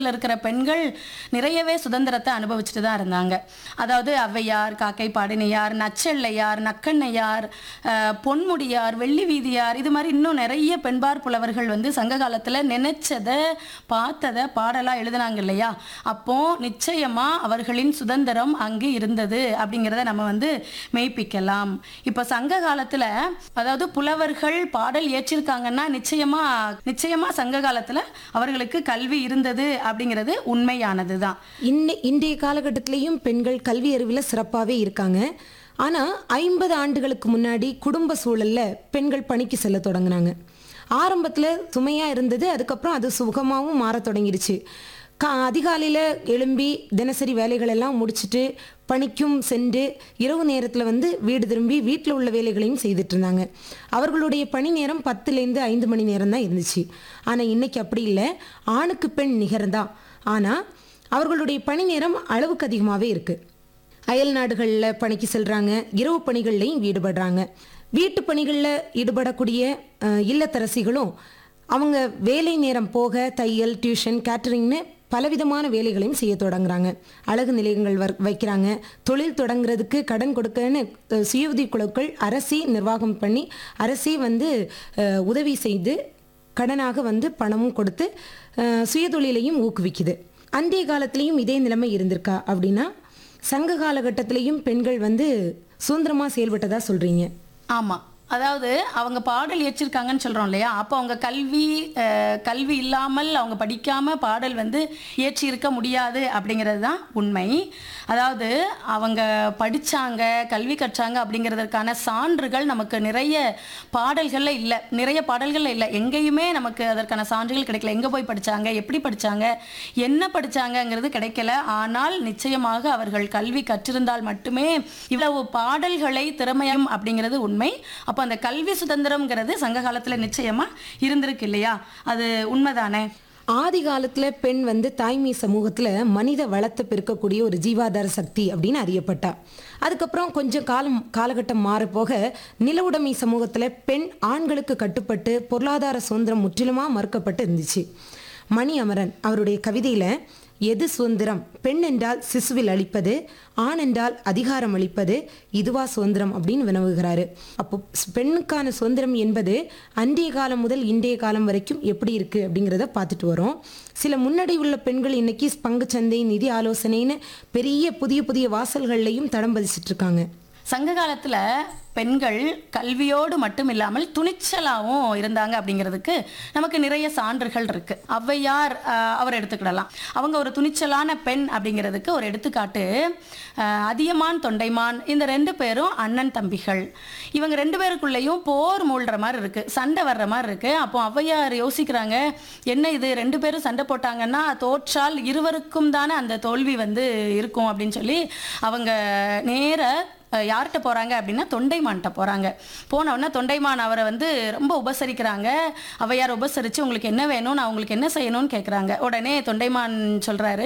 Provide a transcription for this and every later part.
இருக்கிற பெண்கள் நிறையவே சுதந்திரத்தை அனுபவிச்சுட்டு தான் இருந்தாங்க அதாவது ஔவையார் காக்கை பாடினியார் நச்செல்லையார் நக்கண்ணையார் அஹ், பொன்முடியார் வெள்ளி வீதியார் இது மாதிரி இன்னும் நிறைய பெண்பார் புலவர்கள் வந்து சங்க காலத்தில் நினைச்சதை பார்த்ததை பாடலாக எழுதினாங்க இல்லையா அப்போ நிச்சயமா அவர்களின் சுதந்திரம் அங்கு இருந்தது அப்படிங்கிறத நம்ம வந்து மெய்ப்பிக்கலாம் இப்போ சங்க காலத்தில் அதாவது புலவர்கள் பாடல் ஏற்றிருக்காங்கன்னா நிச்சயமா நிச்சயமா சங்க காலத்தில் அவர்களுக்கு கல்வி இருந்தது அப்படிங்கிறது உண்மையானது தான் இன்னை இன்றைய காலகட்டத்திலையும் பெண்கள் கல்வி அறிவில் சிறப்பாகவே இருக்காங்க ஆனால் ஐம்பது ஆண்டுகளுக்கு முன்னாடி குடும்ப சூழல்ல பெண்கள் பணிக்கு செல்ல தொடங்கினாங்க ஆரம்பத்தில் சுமையாக இருந்தது அதுக்கப்புறம் அது சுகமாகவும் மாறத் தொடங்கிடுச்சு கா அதிகாலையில் எழும்பி தினசரி வேலைகள் எல்லாம் முடிச்சுட்டு பணிக்கும் சென்று இரவு நேரத்தில் வந்து வீடு திரும்பி வீட்டில் உள்ள வேலைகளையும் செய்துட்டு இருந்தாங்க அவர்களுடைய பணி நேரம் பத்துலேருந்து ஐந்து மணி நேரம் தான் இருந்துச்சு ஆனால் இன்னைக்கு அப்படி இல்லை ஆணுக்கு பெண் நிகர்தான் ஆனால் அவர்களுடைய பணி நேரம் அளவுக்கு அதிகமாகவே இருக்குது அயல் நாடுகளில் பணிக்கு செல்கிறாங்க இரவு பணிகள்லையும் ஈடுபடுறாங்க வீட்டு பணிகளில் ஈடுபடக்கூடிய அஹ், இல்லத்தரசிகளும் அவங்க வேலை நேரம் போக தையல் டியூஷன் கேட்டரிங்னு பலவிதமான வேலைகளையும் செய்ய தொடங்குறாங்க அழகு நிலையங்கள் வர் வைக்கிறாங்க தொழில் தொடங்குறதுக்கு கடன் கொடுக்கன்னு அஹ், சுய உதவிக் குழுக்கள் அரசே நிர்வாகம் பண்ணி அரசே வந்து அஹ், உதவி செய்து கடனாக வந்து பணமும் கொடுத்து அஹ், சுயதொழிலையும் ஊக்குவிக்குது அன்றைய காலத்திலையும் இதே நிலைமை இருந்திருக்கா அப்படின்னா சங்க காலகட்டத்திலையும் பெண்கள் வந்து சுதந்திரமாக செயல்பட்டதா சொல்கிறீங்க ஆமாம் அதாவது அவங்க பாடல் ஏற்றிருக்காங்கன்னு சொல்கிறோம் இல்லையா அப்போ அவங்க கல்வி அஹ், கல்வி இல்லாமல் அவங்க படிக்காமல் பாடல் வந்து ஏற்றி இருக்க முடியாது அப்படிங்கிறது தான் உண்மை அதாவது அவங்க படிச்சாங்க கல்வி கற்றாங்க அப்படிங்கிறதுக்கான சான்றுகள் நமக்கு நிறைய பாடல்களில் இல்லை நிறைய பாடல்களில் இல்லை எங்கேயுமே நமக்கு அதற்கான சான்றுகள் கிடைக்கல எங்கே போய் படிச்சாங்க எப்படி படிச்சாங்க என்ன படிச்சாங்கங்கிறது கிடைக்கல ஆனால் நிச்சயமாக அவர்கள் கல்வி கற்றிருந்தால் மட்டுமே இவ்வளவு பாடல்களை திறமையம் அப்படிங்கிறது உண்மை அப்போ அந்த கல்வி சுதந்திரம்ங்கிறது சங்க காலத்துல நிச்சயமா இருந்திருக்கு இல்லையா அது உண்மைதானே ஆதி காலத்தில் பெண் வந்து தாய்மை சமூகத்தில் மனித வளத்தை பெருக்கக்கூடிய ஒரு ஜீவாதார சக்தி அப்படின்னு அறியப்பட்டா அதுக்கப்புறம் கொஞ்சம் காலம் காலகட்டம் மாறப்போக நில உடைமை சமூகத்தில் பெண் ஆண்களுக்கு கட்டுப்பட்டு பொருளாதார சுதந்திரம் முற்றிலுமாக மறுக்கப்பட்டு இருந்துச்சு மணி அமரன் அவருடைய கவிதையில் எது சுதந்திரம் பெண் என்றால் சிசுவில் அளிப்பது ஆண் என்றால் அதிகாரம் அளிப்பது இதுவா சுதந்திரம் அப்படின்னு வினவுகிறாரு அப்போ ஸ்- பெண்ணுக்கான சுதந்திரம் என்பது அன்றைய காலம் முதல் இன்றைய காலம் வரைக்கும் எப்படி இருக்கு அப்படிங்கிறத பார்த்துட்டு வரோம் சில முன்னாடி உள்ள பெண்கள் இன்னைக்கு பங்குச்சந்தை நிதி ஆலோசனைன்னு பெரிய புதிய புதிய வாசல்கள்லையும் தடம் பதிச்சிட்டு இருக்காங்க சங்க காலத்துல பெண்கள் கல்வியோடு மட்டும் இல்லாமல் துணிச்சலாகவும் இருந்தாங்க அப்படிங்கிறதுக்கு நமக்கு நிறைய சான்றுகள் இருக்கு ஔவையார் ஆஹ், அவர் எடுத்துக்கிடலாம் அவங்க ஒரு துணிச்சலான பெண் அப்படிங்கிறதுக்கு ஒரு எடுத்துக்காட்டு ஆஹ், அதியமான் தொண்டைமான் இந்த ரெண்டு பேரும் அண்ணன் தம்பிகள் இவங்க ரெண்டு பேருக்குள்ளேயும் போர் மூழ்கிற மாதிரி இருக்கு சண்டை வர்ற மாதிரி இருக்கு அப்போ ஔவையார் யோசிக்கிறாங்க என்ன இது ரெண்டு பேரும் சண்டை போட்டாங்கன்னா தோற்றால் இருவருக்கும் தானே அந்த தோல்வி வந்து இருக்கும் அப்படின்னு சொல்லி அவங்க நேர அஹ், யார்கிட்ட போகிறாங்க அப்படின்னா தொண்டைமான்கிட்ட போகிறாங்க போன உடனே தொண்டைமான் அவரை வந்து ரொம்ப உபசரிக்கிறாங்க அவையார் உபசரித்து உங்களுக்கு என்ன வேணும் நான் உங்களுக்கு என்ன செய்யணும்னு கேட்குறாங்க உடனே தொண்டைமான் சொல்கிறாரு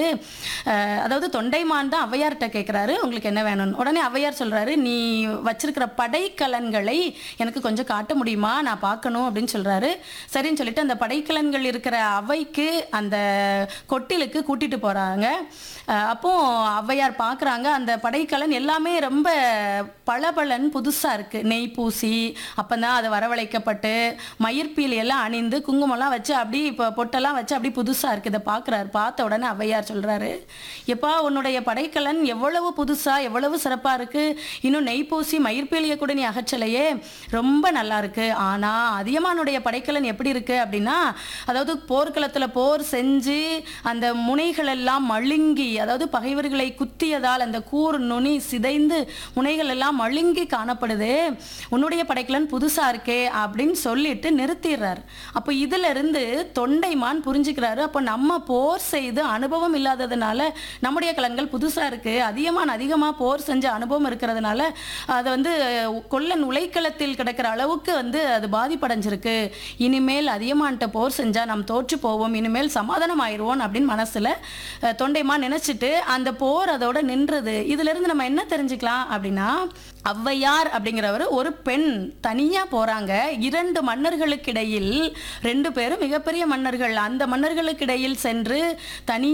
அதாவது தொண்டைமான் தான் அவையார்கிட்ட கேட்குறாரு உங்களுக்கு என்ன வேணும்னு உடனே அவையார் சொல்கிறாரு நீ வச்சிருக்கிற படைக்கலன்களை எனக்கு கொஞ்சம் காட்ட முடியுமா நான் பார்க்கணும் அப்படின்னு சொல்கிறாரு சரின்னு சொல்லிட்டு அந்த படைக்கலன்கள் இருக்கிற அவைக்கு அந்த கொட்டிலுக்கு கூட்டிட்டு போகிறாங்க அப்போ ஔவையார் பார்க்குறாங்க அந்த படைக்கலன் எல்லாமே ரொம்ப பளபளன்னு புதுசாக இருக்குது நெய் பூசி அப்போ தான் அது வரவழைக்கப்பட்டு மயிர்பீலி எல்லாம் அணிந்து குங்குமம்லாம் வச்சு அப்படி இப்போ பொட்டெல்லாம் வச்சு அப்படி புதுசாக இருக்குது இதை பார்க்குறாரு பார்த்த உடனே ஔவையார் சொல்கிறாரு எப்பா உன்னுடைய படைக்கலன் எவ்வளவு புதுசாக எவ்வளவு சிறப்பாக இருக்குது இன்னும் நெய் பூசி மயிர்பீலியை கூட நீ அகற்றலையே ரொம்ப நல்லா இருக்கு ஆனால் அதியமானுடைய படைக்கலன் எப்படி இருக்கு அப்படின்னா அதாவது போர்க்களத்தில் போர் செஞ்சு அந்த முனைகள் எல்லாம் மழுங்கி அதாவது பகைவர்களை குத்தியதால் அந்த கூர் நுனி சிதைந்து முனைகள் எல்லாம் மழுங்கி காணப்படுது உன்னுடைய படைக்கலன் புதுசா இருக்கே அப்படின்னு சொல்லிட்டு நிறுத்திடுறாரு அப்போ இதுல இருந்து தொண்டைமான் புரிஞ்சுக்கிறாரு அப்போ நம்ம போர் செய்து அனுபவம் இல்லாததுனால நம்முடைய கலன்கள் புதுசா இருக்கு அதிகமான அதிகமா போர் செஞ்ச அனுபவம் இருக்கிறதுனால அதை வந்து கொல்லன் உலைக்களத்தில் கிடக்கிற அளவுக்கு வந்து அது பாதிப்படைஞ்சிருக்கு இனிமேல் அதிகமான்ட்ட போர் செஞ்சா நாம் தோற்று போவோம் இனிமேல் சமாதானம் ஆயிடுவோம் அப்படின்னு மனசுல அஹ், தொண்டைமான் நினைச்சிட்டு அந்த போர் அதோட நின்றது இதுல இருந்து நம்ம என்ன தெரிஞ்சுக்கலாம் அப்படின்னா அப்படின்னா ஔவையார் அப்படிங்கிறவர் ஒரு பெண் தனியா போறாங்க இரண்டு மன்னர்களுக்கு இடையில் ரெண்டு பேரும் மிகப்பெரிய மன்னர்கள் அந்த மன்னர்களுக்கு இடையில் சென்று தனி